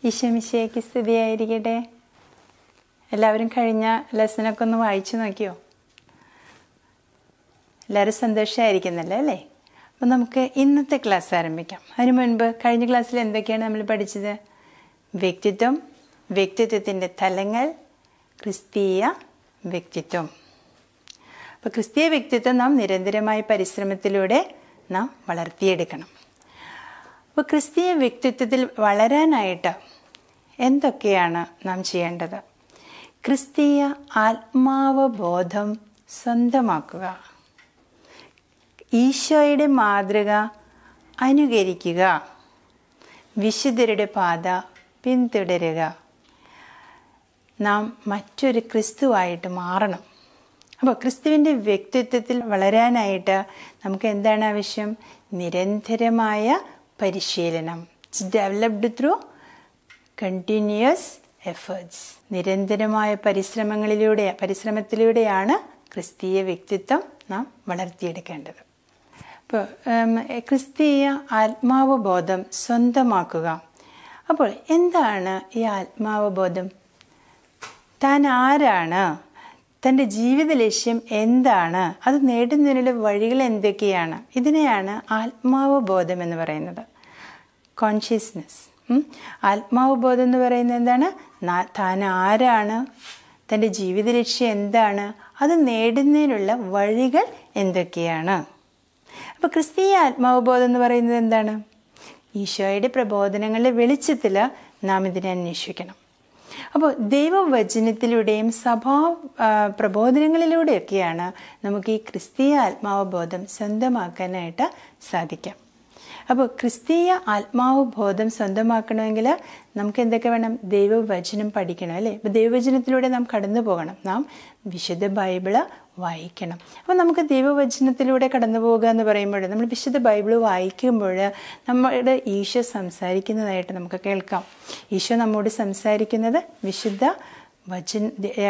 ഈശോമിശയ്ക്ക് സ്ഥിതിയായിരിക്കട്ടെ എല്ലാവരും കഴിഞ്ഞ ലെസനൊക്കെ ഒന്ന് വായിച്ചു നോക്കിയോ എല്ലാവരും സന്തോഷമായിരിക്കുന്നല്ലോ അല്ലേ അപ്പം നമുക്ക് ഇന്നത്തെ ക്ലാസ് ആരംഭിക്കാം അതിനു മുൻപ് കഴിഞ്ഞ ക്ലാസ്സിൽ എന്തൊക്കെയാണ് നമ്മൾ പഠിച്ചത് വ്യക്തിത്വം വ്യക്തിത്വത്തിൻ്റെ തലങ്ങൾ ക്രിസ്തീയ വ്യക്തിത്വം അപ്പോൾ ക്രിസ്തീയ വ്യക്തിത്വം നാം നിരന്തരമായ പരിശ്രമത്തിലൂടെ നാം വളർത്തിയെടുക്കണം അപ്പോൾ ക്രിസ്തീയ വ്യക്തിത്വത്തിൽ വളരാനായിട്ട് എന്തൊക്കെയാണ് നാം ചെയ്യേണ്ടത് ക്രിസ്തീയ ആത്മാവബോധം സ്വന്തമാക്കുക ഈശോയുടെ മാതൃക അനുകരിക്കുക വിശുദ്ധരുടെ പാത പിന്തുടരുക നാം മറ്റൊരു ക്രിസ്തുവായിട്ട് മാറണം അപ്പോൾ ക്രിസ്തുവിൻ്റെ വ്യക്തിത്വത്തിൽ വളരാനായിട്ട് നമുക്ക് എന്താണ് ആവശ്യം നിരന്തരമായ പരിശീലനം it's developed through continuous efforts നിരന്തരമായ പരിശ്രമങ്ങളിലൂടെ പരിശ്രമത്തിലൂടെയാണ് ക്രിസ്തീയ വ്യക്തിത്വം നാം വളർത്തിയെടുക്കേണ്ടത് അപ്പോൾ ക്രിസ്തീയ ആത്മാവബോധം സ്വന്തമാക്കുക അപ്പോൾ എന്താണ് ഈ ആത്മാവബോധം താൻ ആരാണ് തൻ്റെ ജീവിത ലക്ഷ്യം എന്താണ് അത് നേടുന്നതിനുള്ള വഴികൾ എന്തൊക്കെയാണ് ഇതിനെയാണ് ആത്മാവബോധം എന്ന് പറയുന്നത് കോൺഷ്യസ്നെസ് ആത്മാവബോധം എന്ന് പറയുന്നത് എന്താണ് താൻ ആരാണ് തൻ്റെ ജീവിത ലക്ഷ്യം എന്താണ് അത് നേടുന്നതിനുള്ള വഴികൾ എന്തൊക്കെയാണ് അപ്പോൾ ക്രിസ്തീയ ആത്മാവബോധം എന്ന് പറയുന്നത് എന്താണ് ഈശോയുടെ പ്രബോധനങ്ങളുടെ വെളിച്ചത്തിൽ നാം ഇതിനെ അന്വേഷിക്കണം അപ്പോൾ ദൈവവചനത്തിലൂടെയും സഭാ പ്രബോധനങ്ങളിലൂടെയൊക്കെയാണ് നമുക്ക് ഈ ക്രിസ്തീയ ആത്മാവബോധം സ്വന്തമാക്കാനായിട്ട് സാധിക്കാം അപ്പോൾ ക്രിസ്തീയ ആത്മാവബോധം സ്വന്തമാക്കണമെങ്കിൽ നമുക്ക് എന്തൊക്കെ വേണം ദൈവവചനം പഠിക്കണം അല്ലേ അപ്പോൾ ദൈവവചനത്തിലൂടെ നാം കടന്നു പോകണം നാം വിശുദ്ധ ബൈബിള് വായിക്കണം അപ്പോൾ നമുക്ക് ദൈവവചനത്തിലൂടെ കടന്നു പോകുക എന്ന് പറയുമ്പോൾ നമ്മൾ വിശുദ്ധ ബൈബിള് വായിക്കുമ്പോൾ നമ്മുടെ ഈശോ സംസാരിക്കുന്നതായിട്ട് നമുക്ക് കേൾക്കാം ഈശോ നമ്മോട് സംസാരിക്കുന്നത് വിശുദ്ധ വചന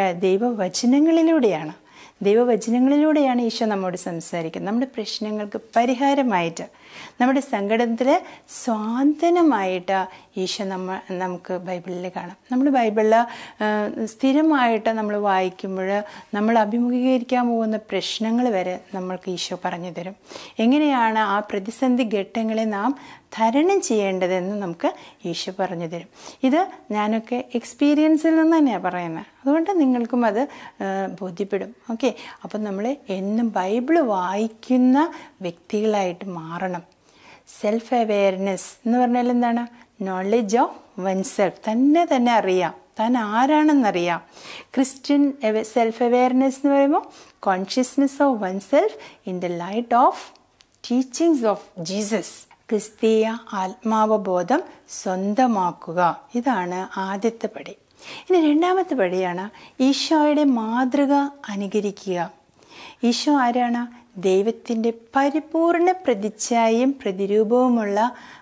ദൈവവചനങ്ങളിലൂടെയാണ് ദൈവവചനങ്ങളിലൂടെയാണ് ഈശോ നമ്മോട് സംസാരിക്കുന്നത് നമ്മുടെ പ്രശ്നങ്ങൾക്ക് പരിഹാരമായിട്ട് നമ്മുടെ സങ്കടത്തിൽ സ്വാന്തനമായിട്ട് ഈശോ നമ്മ നമുക്ക് ബൈബിളിൽ കാണാം നമ്മൾ ബൈബിളിൽ സ്ഥിരമായിട്ട് നമ്മൾ വായിക്കുമ്പോൾ നമ്മൾ അഭിമുഖീകരിക്കാൻ പോകുന്ന പ്രശ്നങ്ങൾ വരെ നമ്മൾക്ക് ഈശോ പറഞ്ഞു തരും എങ്ങനെയാണ് ആ പ്രതിസന്ധി ഘട്ടങ്ങളെ നാം തരണം ചെയ്യേണ്ടതെന്ന് നമുക്ക് ഈശോ പറഞ്ഞു തരും ഇത് ഞാനൊക്കെ എക്സ്പീരിയൻസിൽ നിന്ന് തന്നെയാണ് പറയുന്നത് അതുകൊണ്ട് നിങ്ങൾക്കും അത് ബോധ്യപ്പെടും ഓക്കെ അപ്പം നമ്മൾ എന്നും ബൈബിള് വായിക്കുന്ന വ്യക്തികളായിട്ട് മാറണം സെൽഫ് അവെയർനെസ് എന്ന് പറഞ്ഞാൽ എന്താണ് നോളജ് ഓഫ് വൺ സെൽഫ് തന്നെ തന്നെ അറിയാം താൻ ആരാണെന്നറിയാം ക്രിസ്ത്യൻ സെൽഫ് അവെയർനെസ് എന്ന് പറയുമ്പോൾ consciousness of one self in the light of teachings of Jesus ക്രിസ്തീയ ആത്മാവബോധം സ്വന്തമാക്കുക ഇതാണ് ആദ്യത്തെ പടി ഇനി രണ്ടാമത്തെ പടിയാണ് ഈശോയുടെ മാതൃക അനുകരിക്കുക ഈശോ ആരാണ് ദൈവത്തിൻ്റെ പരിപൂർണ പ്രതിച്ഛായയും പ്രതിരൂപവുമുള്ള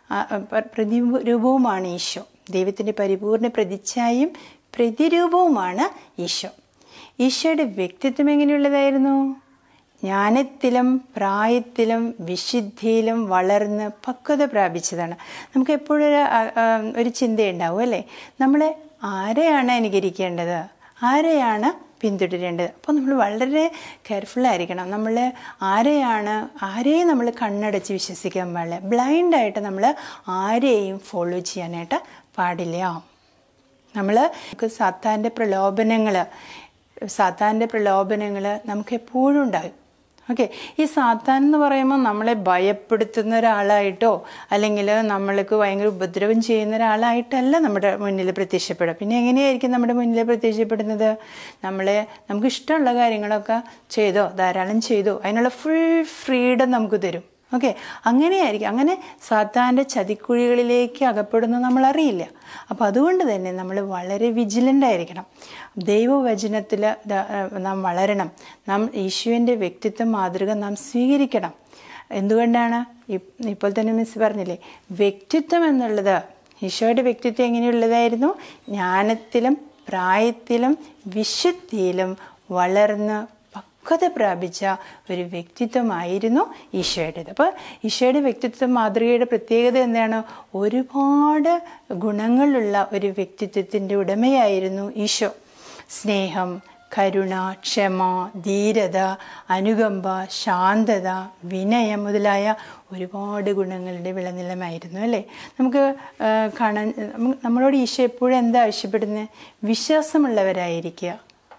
പ്രതിരൂപവുമാണ് ഈശോ ദൈവത്തിൻ്റെ പരിപൂർണ പ്രതിച്ഛായയും പ്രതിരൂപവുമാണ് ഈശോ ഈശോയുടെ വ്യക്തിത്വം എങ്ങനെയുള്ളതായിരുന്നു ജ്ഞാനത്തിലും പ്രായത്തിലും വിശുദ്ധിയിലും വളർന്ന് പക്വത പ്രാപിച്ചതാണ് നമുക്ക് എപ്പോഴും ഒരു ചിന്തയുണ്ടാവും അല്ലേ നമ്മൾ ആരെയാണ് അനുകരിക്കേണ്ടത് ആരെയാണ് പിന്തുടരേണ്ടത് അപ്പോൾ നമ്മൾ വളരെ കെയർഫുള്ളായിരിക്കണം നമ്മൾ ആരെയാണ് ആരെയും നമ്മൾ കണ്ണടച്ച് വിശ്വസിക്കാൻ പാടില്ല ബ്ലൈൻഡായിട്ട് നമ്മൾ ആരെയും ഫോളോ ചെയ്യാനായിട്ട് പാടില്ല നമ്മൾ നമുക്ക് സാത്താൻ്റെ പ്രലോഭനങ്ങൾ സാത്താൻ്റെ പ്രലോഭനങ്ങൾ നമുക്ക് എപ്പോഴും ഉണ്ടാകും ഓക്കെ ഈ സാത്താൻ എന്ന് പറയുമ്പോൾ നമ്മളെ ഭയപ്പെടുത്തുന്ന ഒരാളായിട്ടോ അല്ലെങ്കിൽ നമ്മൾക്ക് ഭയങ്കര ഉപദ്രവം ചെയ്യുന്ന ഒരാളായിട്ടല്ല നമ്മുടെ മുന്നിൽ പ്രത്യക്ഷപ്പെടുക പിന്നെ എങ്ങനെയായിരിക്കും നമ്മുടെ മുന്നിൽ പ്രത്യക്ഷപ്പെടുന്നത് നമ്മളെ നമുക്ക് ഇഷ്ടമുള്ള കാര്യങ്ങളൊക്കെ ചെയ്തോ ധാരാളം ചെയ്തോ അതിനുള്ള ഫുൾ ഫ്രീഡം നമുക്ക് തരും ഓക്കെ അങ്ങനെയായിരിക്കും അങ്ങനെ സാത്താൻ്റെ ചതിക്കുഴികളിലേക്ക് അകപ്പെടുന്നത് നമ്മൾ അറിയില്ല അപ്പോൾ അതുകൊണ്ട് തന്നെ നമ്മൾ വളരെ വിജിലൻ്റ് ആയിരിക്കണം ദൈവവചനത്തിൽ നാം വളരണം നാം ഈശുവിൻ്റെ വ്യക്തിത്വ മാതൃക നാം സ്വീകരിക്കണം എന്തുകൊണ്ടാണ് ഇപ്പോൾ തന്നെ മിസ് പറഞ്ഞില്ലേ വ്യക്തിത്വം എന്നുള്ളത് ഈശോയുടെ വ്യക്തിത്വം എങ്ങനെയുള്ളതായിരുന്നു ജ്ഞാനത്തിലും പ്രായത്തിലും വിശുദ്ധിയിലും വളർന്ന് പക്വത പ്രാപിച്ച ഒരു വ്യക്തിത്വമായിരുന്നു ഈശോയുടേത് അപ്പോൾ ഈശോയുടെ വ്യക്തിത്വം മാതൃകയുടെ പ്രത്യേകത എന്താണ് ഒരുപാട് ഗുണങ്ങളുള്ള ഒരു വ്യക്തിത്വത്തിൻ്റെ ഉടമയായിരുന്നു ഈശോ സ്നേഹം കരുണ ക്ഷമ ധീരത അനുകമ്പ ശാന്തത വിനയം മുതലായ ഒരുപാട് ഗുണങ്ങളുടെ വിളനിലമായിരുന്നു അല്ലേ നമുക്ക് ആ, കാണാൻ നമ്മ- നമ്മളോട് ഈശോ എപ്പോഴും എന്താ ആവശ്യപ്പെടുന്നത് വിശ്വാസമുള്ളവരായിരിക്കുക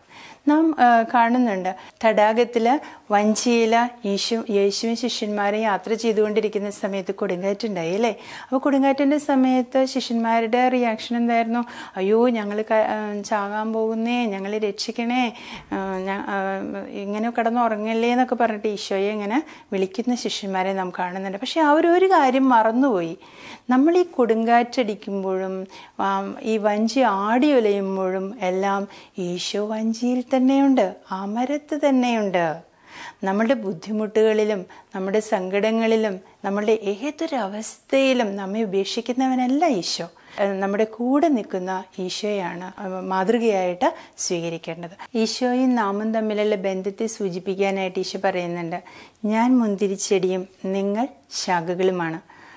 നാം ആ, കാണുന്നുണ്ട് തടാകത്തിൽ വഞ്ചിയിൽ യേശു യേശുവും ശിഷ്യന്മാരെ യാത്ര ചെയ്തുകൊണ്ടിരിക്കുന്ന സമയത്ത് കൊടുങ്കാറ്റുണ്ടായി അല്ലേ അപ്പോൾ കൊടുങ്കാറ്റിൻ്റെ സമയത്ത് ശിഷ്യന്മാരുടെ റിയാക്ഷൻ എന്തായിരുന്നു അയ്യോ ഞങ്ങൾ ചാകാൻ പോകുന്നേ ഞങ്ങൾ രക്ഷിക്കണേ ആ, ഞ- ആ, ഇങ്ങനെ കിടന്നുറങ്ങല്ലേ എന്നൊക്കെ പറഞ്ഞിട്ട് ഈശോയെ ഇങ്ങനെ വിളിക്കുന്ന ശിഷ്യന്മാരെ നാം കാണുന്നുണ്ട് പക്ഷേ അവരൊരു കാര്യം മറന്നുപോയി നമ്മൾ ഈ കൊടുങ്കാറ്റടിക്കുമ്പോഴും ആ, ഈ വഞ്ചി ആടി ഉലയുമ്പോഴും എല്ലാം ഈശോ വഞ്ചിയിൽ തന്നെയുണ്ട് ആ മരത്ത് തന്നെയുണ്ട് നമ്മുടെ ബുദ്ധിമുട്ടുകളിലും നമ്മുടെ സങ്കടങ്ങളിലും നമ്മുടെ ഏതൊരവസ്ഥയിലും നമ്മെ ഉപേക്ഷിക്കുന്നവനല്ല ഈശോ ഏഹ് നമ്മുടെ കൂടെ നിൽക്കുന്ന ഈശോയാണ് അഹ് മാതൃകയായിട്ട് സ്വീകരിക്കേണ്ടത് ഈശോയും നാമും തമ്മിലുള്ള ബന്ധത്തെ സൂചിപ്പിക്കാനായിട്ട് ഈശോ പറയുന്നുണ്ട് ഞാൻ മുന്തിരിച്ചെടിയും നിങ്ങൾ ശാഖകളുമാണ്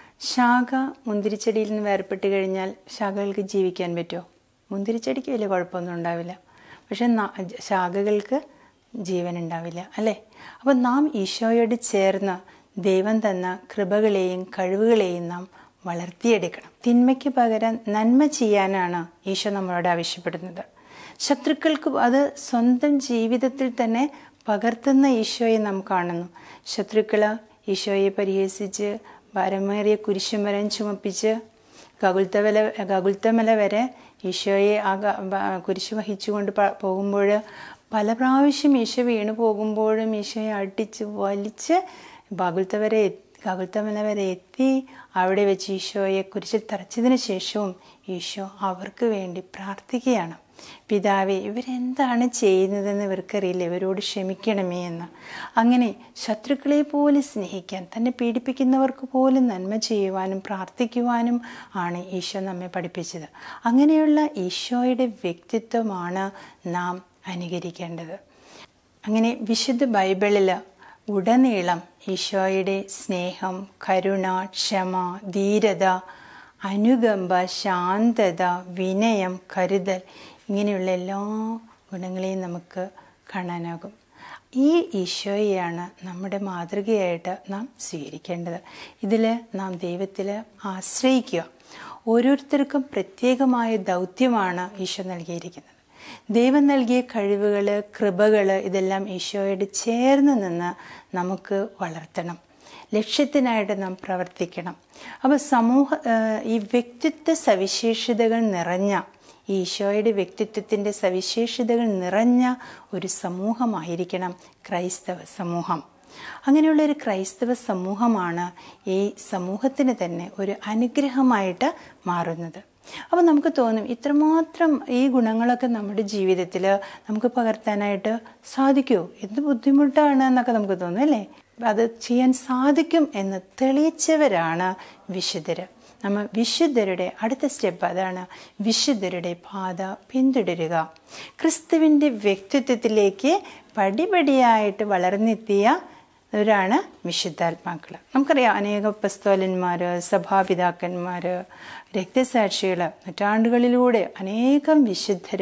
ശാഖ മുന്തിരിച്ചെടിയിൽ നിന്ന് വേർപെട്ട് കഴിഞ്ഞാൽ ശാഖകൾക്ക് ജീവിക്കാൻ പറ്റുമോ മുന്തിരിച്ചെടിക്ക് വലിയ കുഴപ്പമൊന്നും ഉണ്ടാവില്ല പക്ഷെ ന- ശാഖകൾക്ക് ജീവൻ ഉണ്ടാവില്ല അല്ലേ അപ്പം നാം ഈശോയോട് ചേർന്ന് ദൈവം തന്ന കൃപകളെയും കഴിവുകളെയും നാം വളർത്തിയെടുക്കണം തിന്മയ്ക്ക് പകരം നന്മ ചെയ്യാനാണ് ഈശോ നമ്മളോട് ആവശ്യപ്പെടുന്നത് ശത്രുക്കൾക്ക് അത് സ്വന്തം ജീവിതത്തിൽ തന്നെ പകർത്തുന്ന ഈശോയെ നാം കാണുന്നു ശത്രുക്കൾ ഈശോയെ പരിഹസിച്ച് ഭാരമേറിയ കുരിശുമരം ചുമപ്പിച്ച് ഗകുൽത്തമല ഗകുൽത്തമല വരെ ഈശോയെ ആ ഗ- ബ- കുരിശ് വഹിച്ചുകൊണ്ട് പ- പോകുമ്പോൾ പല പ്രാവശ്യം ഈശോ വീണു പോകുമ്പോഴും ഈശോയെ അടിച്ച് വലിച്ച് ബകുൽത്ത വരെ എത്തി- ഗകുൽത്തമല വരെ എത്തി അവിടെ വെച്ച് ഈശോയെ കുരിശിൽ തറച്ചതിന് ശേഷവും ഈശോ അവർക്ക് വേണ്ടി പ്രാർത്ഥിക്കുകയാണ് പിതാവേ ഇവരെന്താണ് ചെയ്യുന്നതെന്ന് ഇവർക്കറിയില്ല ഇവരോട് ക്ഷമിക്കണമേ എന്ന് അങ്ങനെ ശത്രുക്കളെ പോലെ സ്നേഹിക്കാൻ തന്നെ പീഡിപ്പിക്കുന്നവർക്ക് പോലും നന്മ ചെയ്യുവാനും പ്രാർത്ഥിക്കുവാനും ആണ് ഈശോ നമ്മെ പഠിപ്പിച്ചത് അങ്ങനെയുള്ള ഈശോയുടെ വ്യക്തിത്വമാണ് നാം അനുകരിക്കേണ്ടത് അങ്ങനെ വിശുദ്ധ ബൈബിളിൽ ഉടനീളം ഈശോയുടെ സ്നേഹം കരുണ ക്ഷമ ധീരത അനുകമ്പ ശാന്തത വിനയം കരുതൽ ഇങ്ങനെയുള്ള എല്ലാ ഗുണങ്ങളെയും നമുക്ക് കാണാനാകും ഈ ഈശോയെയാണ് നമ്മുടെ മാതൃകയായിട്ട് നാം സ്വീകരിക്കേണ്ടത് ഇതിൽ നാം ദൈവത്തിൽ ആശ്രയിക്കുക ഓരോരുത്തർക്കും പ്രത്യേകമായ ദൗത്യമാണ് ഈശോ നൽകിയിരിക്കുന്നത് ദൈവം നൽകിയ കഴിവുകൾ കൃപകൾ ഇതെല്ലാം ഈശോയോട് ചേർന്ന് നിന്ന് നമുക്ക് വളർത്തണം ലക്ഷ്യത്തിനായിട്ട് നാം പ്രവർത്തിക്കണം അപ്പോൾ സമൂഹ ഏഹ് ഈ വ്യക്തിത്വ സവിശേഷതകൾ നിറഞ്ഞ ഈ ഈശോയുടെ വ്യക്തിത്വത്തിൻ്റെ സവിശേഷതകൾ നിറഞ്ഞ ഒരു സമൂഹമായിരിക്കണം ക്രൈസ്തവ സമൂഹം അങ്ങനെയുള്ള ഒരു ക്രൈസ്തവ സമൂഹമാണ് ഈ സമൂഹത്തിന് തന്നെ ഒരു അനുഗ്രഹമായിട്ട് മാറുന്നത് അപ്പോൾ നമുക്ക് തോന്നും ഇത്രമാത്രം ഈ ഗുണങ്ങളൊക്കെ നമ്മുടെ ജീവിതത്തിൽ നമുക്ക് പകർത്താനായിട്ട് സാധിക്കുമോ എന്ത് ബുദ്ധിമുട്ടാണ് എന്നൊക്കെ നമുക്ക് തോന്നും അല്ലേ അത് ചെയ്യാൻ സാധിക്കും എന്ന് തെളിയിച്ചവരാണ് വിശുദ്ധര് നമ്മൾ വിശുദ്ധരുടെ അടുത്ത സ്റ്റെപ്പ് അതാണ് വിശുദ്ധരുടെ പാത പിന്തുടരുക ക്രിസ്തുവിൻ്റെ വ്യക്തിത്വത്തിലേക്ക് പടിപടിയായിട്ട് വളർന്നെത്തിയ അവരാണ് വിശുദ്ധാത്മാക്കൾ നമുക്കറിയാം അനേക പസ്തോലന്മാർ സഭാപിതാക്കന്മാർ രക്തസാക്ഷികൾ നൂറ്റാണ്ടുകളിലൂടെ അനേകം വിശുദ്ധർ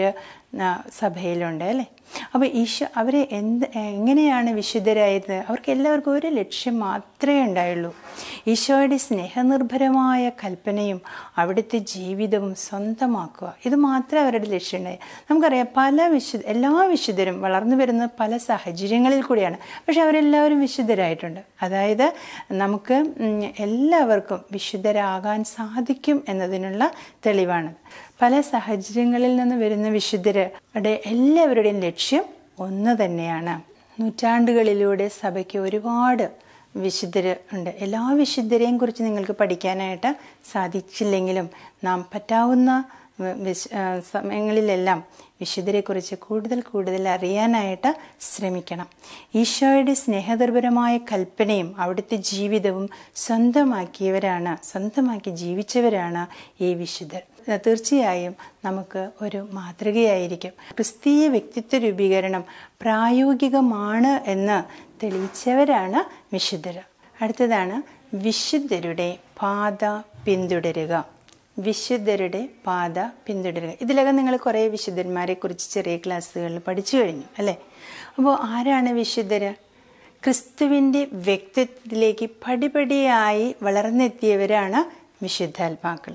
സഭയിലുണ്ട് അല്ലേ അപ്പോൾ ഈശോ അവരെ എന്ത് എങ്ങനെയാണ് വിശുദ്ധരായത് അവർക്ക് എല്ലാവർക്കും ഒരു ലക്ഷ്യം മാത്രമേ ഉണ്ടായുള്ളൂ ഈശോയുടെ സ്നേഹനിർഭരമായ കൽപ്പനയും അവിടുത്തെ ജീവിതവും സ്വന്തമാക്കുക ഇത് മാത്രമേ അവരുടെ ലക്ഷ്യമുണ്ടായി നമുക്കറിയാം പല വിശുദ്ധ എല്ലാ വിശുദ്ധരും വളർന്നു വരുന്ന പല സാഹചര്യങ്ങളിൽ കൂടിയാണ് പക്ഷെ അവരെല്ലാവരും വിശുദ്ധരായിട്ടുണ്ട് അതായത് നമുക്ക് ഉം, എല്ലാവർക്കും വിശുദ്ധരാകാൻ സാധിക്കും എന്നതിനുള്ള തെളിവാണ് പല സാഹചര്യങ്ങളിൽ നിന്ന് വരുന്ന വിശുദ്ധരുടെ എല്ലാവരുടെയും ലക്ഷ്യം ഒന്ന് തന്നെയാണ് നൂറ്റാണ്ടുകളിലൂടെ സഭയ്ക്ക് ഒരുപാട് വിശുദ്ധർ ഉണ്ട് എല്ലാ വിശുദ്ധരെയും കുറിച്ച് നിങ്ങൾക്ക് പഠിക്കാനായിട്ട് സാധിച്ചില്ലെങ്കിലും നാം പറ്റാവുന്ന വ- വിശ് ആ, സമയങ്ങളിലെല്ലാം വിശുദ്ധരെക്കുറിച്ച് കൂടുതൽ കൂടുതൽ അറിയാനായിട്ട് ശ്രമിക്കണം ഈശോയുടെ സ്നേഹദുർബരമായ കൽപ്പനയും അവിടുത്തെ ജീവിതവും സ്വന്തമാക്കിയവരാണ് സ്വന്തമാക്കി ജീവിച്ചവരാണ് ഈ വിശുദ്ധർ തീർച്ചയായും നമുക്ക് ഒരു മാതൃകയായിരിക്കും ക്രിസ്തീയ വ്യക്തിത്വ രൂപീകരണം പ്രായോഗികമാണ് എന്ന് തെളിയിച്ചവരാണ് വിശുദ്ധർ അടുത്തതാണ് വിശുദ്ധരുടെ പാത പിന്തുടരുക വിശുദ്ധരുടെ പാത പിന്തുടരുക ഇതിലകം നിങ്ങൾ കുറേ വിശുദ്ധന്മാരെ കുറിച്ച് ചെറിയ ക്ലാസ്സുകളിൽ പഠിച്ചു കഴിഞ്ഞു അല്ലേ അപ്പോൾ ആരാണ് വിശുദ്ധർ ക്രിസ്തുവിൻ്റെ വ്യക്തിത്വത്തിലേക്ക് പടിപടിയായി വളർന്നെത്തിയവരാണ് വിശുദ്ധാത്മാക്കൾ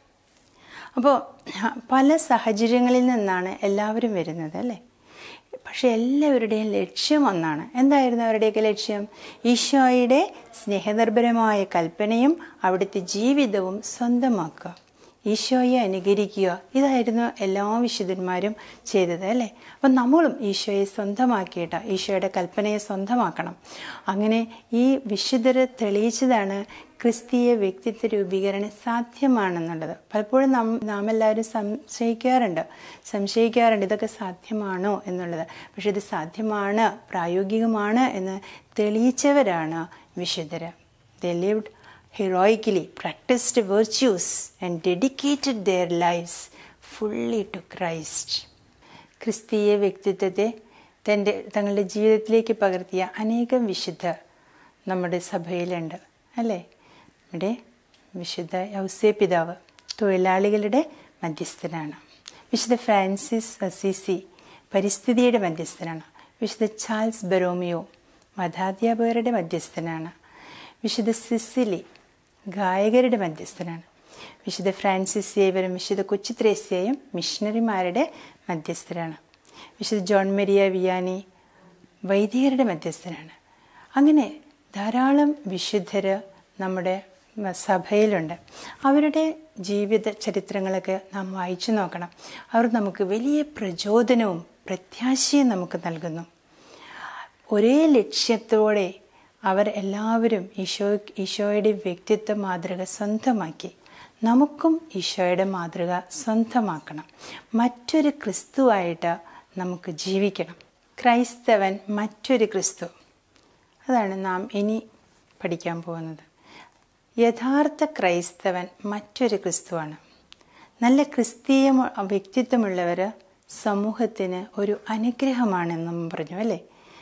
അപ്പോൾ പല സാഹചര്യങ്ങളിൽ നിന്നാണ് എല്ലാവരും വരുന്നത് അല്ലേ പക്ഷെ എല്ലാവരുടെയും ലക്ഷ്യം ഒന്നാണ് എന്തായിരുന്നു അവരുടെയൊക്കെ ലക്ഷ്യം ഈശോയുടെ സ്നേഹനിർഭരമായ കൽപ്പനയും അവിടുത്തെ ജീവിതവും സ്വന്തമാക്കുക ഈശോയെ അനുകരിക്കുക ഇതായിരുന്നു എല്ലാ വിശുദ്ധന്മാരും ചെയ്തത് അല്ലേ അപ്പം നമ്മളും ഈശോയെ സ്വന്തമാക്കിയിട്ട് ഈശോയുടെ കൽപ്പനയെ സ്വന്തമാക്കണം അങ്ങനെ ഈ വിശുദ്ധരെ തെളിയിച്ചതാണ് ക്രിസ്തീയ വ്യക്തിത്വ രൂപീകരണം സാധ്യമാണെന്നുള്ളത് പലപ്പോഴും നാം നാം എല്ലാവരും സംശയിക്കാറുണ്ട് സംശയിക്കാറുണ്ട് ഇതൊക്കെ സാധ്യമാണോ എന്നുള്ളത് പക്ഷെ ഇത് സാധ്യമാണ് പ്രായോഗികമാണ് എന്ന് തെളിയിച്ചവരാണ് വിശുദ്ധര് the lived heroically practiced virtues and dedicated their lives fully to Christ. ക്രിസ്തീയ വ്യക്തിത്വത്തെ തൻ്റെ തങ്ങളുടെ ജീവിതത്തിലേക്ക് പകർത്തിയ അനേകം വിശുദ്ധർ നമ്മുടെ സഭയിലുണ്ട് അല്ലേ ഇവിടെ വിശുദ്ധ യൗസേ പിതാവ് തൊഴിലാളികളുടെ മധ്യസ്ഥനാണ് വിശുദ്ധ ഫ്രാൻസിസ് അസീസി പരിസ്ഥിതിയുടെ മധ്യസ്ഥനാണ് വിശുദ്ധ ചാൾസ് ബെറോമിയോ മതാധ്യാപകരുടെ മധ്യസ്ഥനാണ് വിശുദ്ധ സിസിലി ഗായകരുടെ മധ്യസ്ഥനാണ് വിശുദ്ധ ഫ്രാൻസിസ് സേവരും വിശുദ്ധ കൊച്ചിത്രേസ്യയും മിഷണറിമാരുടെ മധ്യസ്ഥരാണ് വിശുദ്ധ ജോൺ മരിയ വിയാനി വൈദികരുടെ മധ്യസ്ഥനാണ് അങ്ങനെ ധാരാളം വിശുദ്ധർ നമ്മുടെ സഭയിലുണ്ട് അവരുടെ ജീവിത ചരിത്രങ്ങളൊക്കെ നാം വായിച്ചു നോക്കണം അവർ നമുക്ക് വലിയ പ്രചോദനവും പ്രത്യാശയും നമുക്ക് നൽകുന്നു ഒരേ ലക്ഷ്യത്തോടെ അവർ എല്ലാവരും ഈശോ ഈശോയുടെ വ്യക്തിത്വ മാതൃക സ്വന്തമാക്കി നമുക്കും ഈശോയുടെ മാതൃക സ്വന്തമാക്കണം മറ്റൊരു ക്രിസ്തുവായിട്ട് നമുക്ക് ജീവിക്കണം ക്രൈസ്തവൻ മറ്റൊരു ക്രിസ്തു അതാണ് നാം ഇനി പഠിക്കാൻ പോകുന്നത് യഥാർത്ഥ ക്രൈസ്തവൻ മറ്റൊരു ക്രിസ്തുവാണ് നല്ല ക്രിസ്തീയ വ്യക്തിത്വമുള്ളവർ സമൂഹത്തിന് ഒരു അനുഗ്രഹമാണെന്നും പറഞ്ഞു അല്ലേ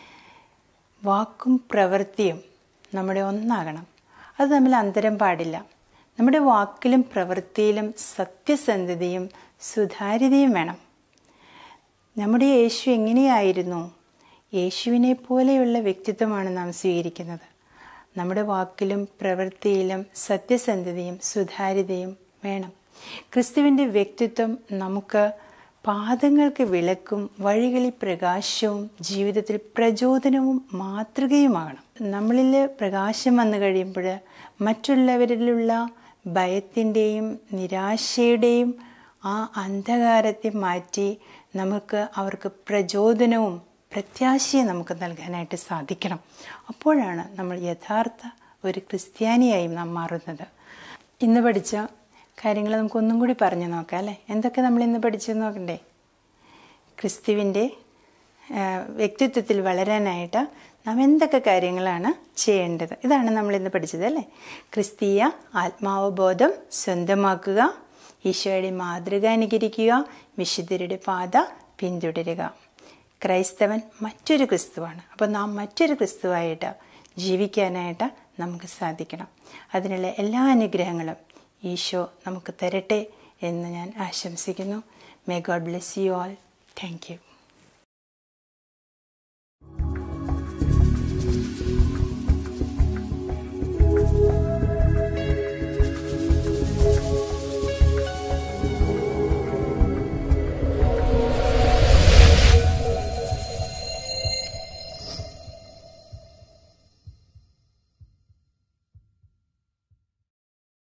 വാക്കും പ്രവൃത്തിയും നമ്മുടെ ഒന്നാകണം അത് തമ്മിൽ അന്തരം പാടില്ല നമ്മുടെ വാക്കിലും പ്രവൃത്തിയിലും സത്യസന്ധതയും സുതാര്യതയും വേണം നമ്മുടെ യേശു എങ്ങനെയായിരുന്നു യേശുവിനെ പോലെയുള്ള വ്യക്തിത്വമാണ് നാം സ്വീകരിക്കുന്നത് നമ്മുടെ വാക്കിലും പ്രവൃത്തിയിലും സത്യസന്ധതയും സുതാര്യതയും വേണം ക്രിസ്തുവിൻ്റെ വ്യക്തിത്വം നമുക്ക് പാദങ്ങൾക്ക് വിളക്കും വഴികളിൽ പ്രകാശവും ജീവിതത്തിൽ പ്രചോദനവും മാതൃകയുമാകണം നമ്മളിൽ പ്രകാശം വന്നു കഴിയുമ്പോൾ മറ്റുള്ളവരിലുള്ള ഭയത്തിൻ്റെയും നിരാശയുടെയും ആ അന്ധകാരത്തെ മാറ്റി നമുക്ക് അവർക്ക് പ്രചോദനവും പ്രത്യാശയും നമുക്ക് നൽകാനായിട്ട് സാധിക്കണം അപ്പോഴാണ് നമ്മൾ യഥാർത്ഥ ഒരു ക്രിസ്ത്യാനിയായി നാം മാറുന്നത് ഇന്ന് പഠിച്ച കാര്യങ്ങൾ നമുക്കൊന്നും കൂടി പറഞ്ഞു നോക്കാം അല്ലേ എന്തൊക്കെ നമ്മൾ ഇന്ന് പഠിച്ചു നോക്കണ്ടേ ക്രിസ്തുവിൻ്റെ വ്യക്തിത്വത്തിൽ വളരാനായിട്ട് നാം എന്തൊക്കെ കാര്യങ്ങളാണ് ചെയ്യേണ്ടത് ഇതാണ് നമ്മൾ ഇന്ന് പഠിച്ചത് അല്ലേ ക്രിസ്തീയ ആത്മാവബോധം സ്വന്തമാക്കുക ഈശോയുടെ മാതൃക അനുകരിക്കുക വിശുദ്ധരുടെ പാത പിന്തുടരുക ക്രൈസ്തവൻ മറ്റൊരു ക്രിസ്തുവാണ് അപ്പോൾ നാം മറ്റൊരു ക്രിസ്തുവായിട്ട് ജീവിക്കാനായിട്ട് നമുക്ക് സാധിക്കണം അതിനുള്ള എല്ലാ അനുഗ്രഹങ്ങളും ഈശോ നമുക്ക് തരട്ടെ എന്ന് ഞാൻ ആശംസിക്കുന്നു may God bless you all thank U